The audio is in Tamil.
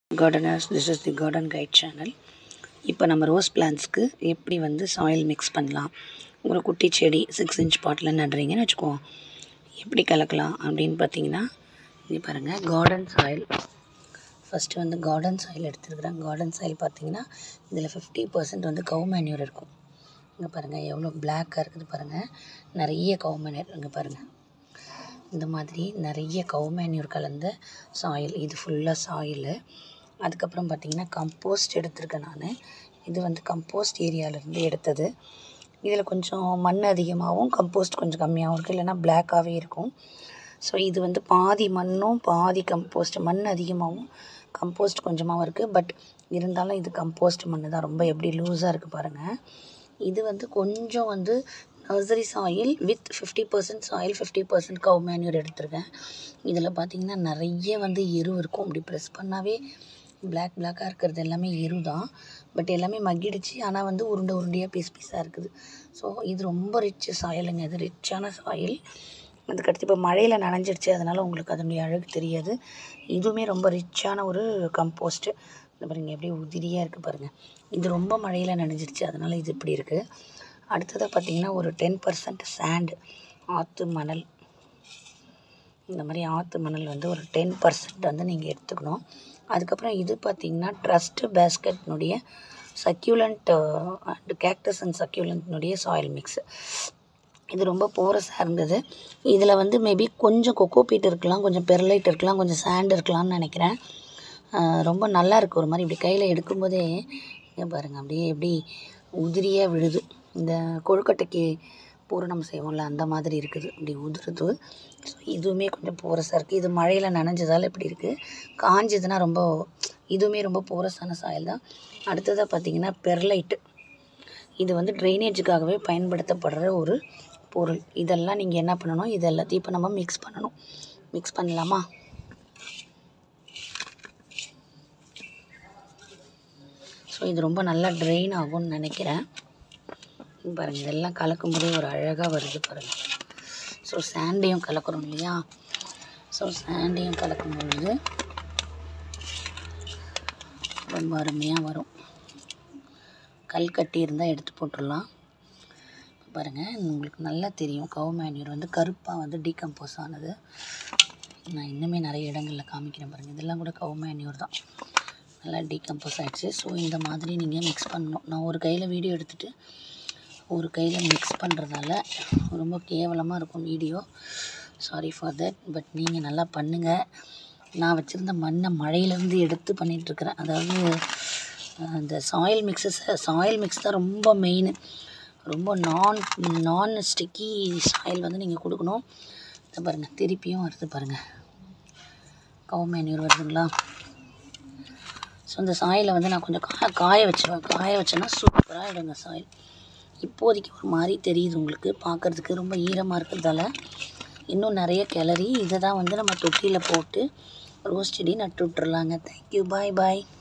gardeners this is the garden guide channel இப்போ நம்ம ரோஸ் பிளான்ட்ஸ்க்கு எப்படி வந்து சாயில் மிக்ஸ் பண்ணலாம் ஒரு குட்டி செடி சிக்ஸ் இன்ச் பாட்டில் நடுறீங்கன்னு வச்சுக்குவோம் எப்படி கலக்கலாம் அப்படின்னு பார்த்தீங்கன்னா இங்கே பாருங்கள் கார்டன் சாயில் ஃபஸ்ட்டு வந்து கார்டன் சாயில் எடுத்துருக்குறேன் கார்டன் சாயில் பார்த்தீங்கன்னா இதில் ஃபிஃப்டி பர்சன்ட் வந்து கவு மேன்யூர் இருக்கும் இங்கே பாருங்கள் எவ்வளோ பிளாக்காக இருக்குது பாருங்கள் நிறைய கவு மேன்யூர் இங்கே பாருங்கள் இந்த மாதிரி நிறைய கவு மேன்யூர் கலந்த சாயில் இது ஃபுல்லாக சாயிலு அதுக்கப்புறம் பார்த்தீங்கன்னா கம்போஸ்ட் எடுத்திருக்கேன் நான் இது வந்து கம்போஸ்ட் ஏரியாவிலேருந்து எடுத்தது இதில் கொஞ்சம் மண் அதிகமாகவும் கம்போஸ்ட் கொஞ்சம் கம்மியாகவும் இருக்குது இல்லைன்னா பிளாக்காகவே இருக்கும் ஸோ இது வந்து பாதி மண்ணும் பாதி கம்போஸ்ட் மண் அதிகமாகவும் கம்போஸ்ட் கொஞ்சமாகவும் இருக்குது பட் இருந்தாலும் இது கம்போஸ்ட் மண் தான் ரொம்ப எப்படி லூஸாக இருக்குது பாருங்கள் இது வந்து கொஞ்சம் வந்து nursery soil with fifty percent soil fifty percent cow manure எடுத்திருக்கேன் இதில் பார்த்தீங்கன்னா நிறைய வந்து எரு இருக்கும் அப்படி ப்ரெஸ் பண்ணாவே பிளாக் பிளாக்காக இருக்கிறது எல்லாமே எரு தான் பட் எல்லாமே மக்கிடுச்சு ஆனால் வந்து உருண்டை உருண்டையாக பீஸ் பீஸாக இருக்குது ஸோ இது ரொம்ப ரிச்சு சாயிலுங்க இது ரிச்சான சாயில் அதுக்கடுத்து இப்போ மழையில் நனைஞ்சிடுச்சு அதனால் உங்களுக்கு அதனுடைய அழகு தெரியாது இதுவுமே ரொம்ப ரிச்சான ஒரு கம்போஸ்ட்டு இந்த பாருங்க எப்படி உதிரியாக இருக்குது பாருங்கள் இது ரொம்ப மழையில் நனைஞ்சிடுச்சு அதனால் இது இப்படி இருக்குது அடுத்ததாக பார்த்தீங்கன்னா ஒரு டென் பர்சன்ட் சாண்டு ஆற்று மணல் இந்த மாதிரி ஆற்று மணல் வந்து ஒரு டென் பர்சன்ட் வந்து நீங்கள் எடுத்துக்கணும் அதுக்கப்புறம் இது பார்த்திங்கன்னா ட்ரஸ்ட்டு பேஸ்கெட்னுடைய சக்யூலண்ட் அண்ட் கேக்டஸ் அண்ட் சக்யூலண்ட்னுடைய சாயில் மிக்ஸு இது ரொம்ப போரஸாக இருந்தது இதில் வந்து மேபி கொஞ்சம் கொக்கோ பீட் இருக்கலாம் கொஞ்சம் பெர்லைட் இருக்கலாம் கொஞ்சம் சாண்ட் இருக்கலாம்னு நினைக்கிறேன் ரொம்ப நல்லா இருக்குது ஒரு மாதிரி இப்படி கையில் எடுக்கும்போதே இங்கே பாருங்கள் அப்படியே எப்படி உதிரியாக விழுது இந்த கொழுக்கட்டைக்கு பூரணம் செய்வோம்ல அந்த மாதிரி இருக்குது இப்படி உதிருது ஸோ இதுவுமே கொஞ்சம் போரஸாக இருக்குது இது மழையில் நனைஞ்சதால் இப்படி இருக்குது காஞ்சதுன்னா ரொம்ப இதுவுமே ரொம்ப போரஸான சாயல் தான் அடுத்ததாக பார்த்திங்கன்னா பெர்லைட்டு இது வந்து ட்ரைனேஜுக்காகவே பயன்படுத்தப்படுற ஒரு பொருள் இதெல்லாம் நீங்கள் என்ன பண்ணணும் இது எல்லாத்தையும் இப்போ நம்ம மிக்ஸ் பண்ணணும் மிக்ஸ் பண்ணலாமா ஸோ இது ரொம்ப நல்லா ட்ரெயின் ஆகும்னு நினைக்கிறேன் பாருங்கள் இதெல்லாம் கலக்கும் போதே ஒரு அழகாக வருது பாருங்கள் ஸோ சாண்டையும் கலக்கிறோம் இல்லையா ஸோ சாண்டையும் கலக்கும் பொழுது ரொம்ப அருமையாக வரும் கல் கட்டி இருந்தால் எடுத்து போட்டுடலாம் பாருங்கள் உங்களுக்கு நல்லா தெரியும் கவு மேன்யூர் வந்து கருப்பாக வந்து டீகம்போஸ் ஆனது நான் இன்னுமே நிறைய இடங்களில் காமிக்கிறேன் பாருங்கள் இதெல்லாம் கூட கவு மேன்யூர் தான் நல்லா டீகம்போஸ் ஆகிடுச்சு ஸோ இந்த மாதிரி நீங்கள் மிக்ஸ் பண்ணணும் நான் ஒரு கையில் வீடியோ எடுத்துகிட்டு ஒரு கையில் மிக்ஸ் பண்ணுறதால ரொம்ப கேவலமாக இருக்கும் video sorry for that but நீங்கள் நல்லா பண்ணுங்கள் நான் வச்சுருந்த மண்ணை மழையிலேருந்து எடுத்து பண்ணிகிட்ருக்கிறேன் அதாவது அந்த சாயில் மிக்ஸஸ் சாயில் மிக்ஸ் தான் ரொம்ப மெயின் ரொம்ப நான் நான் ஸ்டிக்கி சாயில் வந்து நீங்கள் கொடுக்கணும் இதை பாருங்கள் திருப்பியும் வருது பாருங்கள் கவு மேன்யூர் வருதுங்களா ஸோ இந்த சாயிலை வந்து நான் கொஞ்சம் காய காய வச்சுருவேன் காய வச்சேன்னா சூப்பராக எடுங்க சாயில் இப்போதைக்கு ஒரு மாதிரி தெரியுது உங்களுக்கு பார்க்குறதுக்கு ரொம்ப ஈரமாக இருக்கிறதால இன்னும் நிறைய கிளறி இதை தான் வந்து நம்ம தொட்டியில் போட்டு ரோஸ் செடி நட்டு விட்றலாங்க தேங்க்யூ பாய் பாய்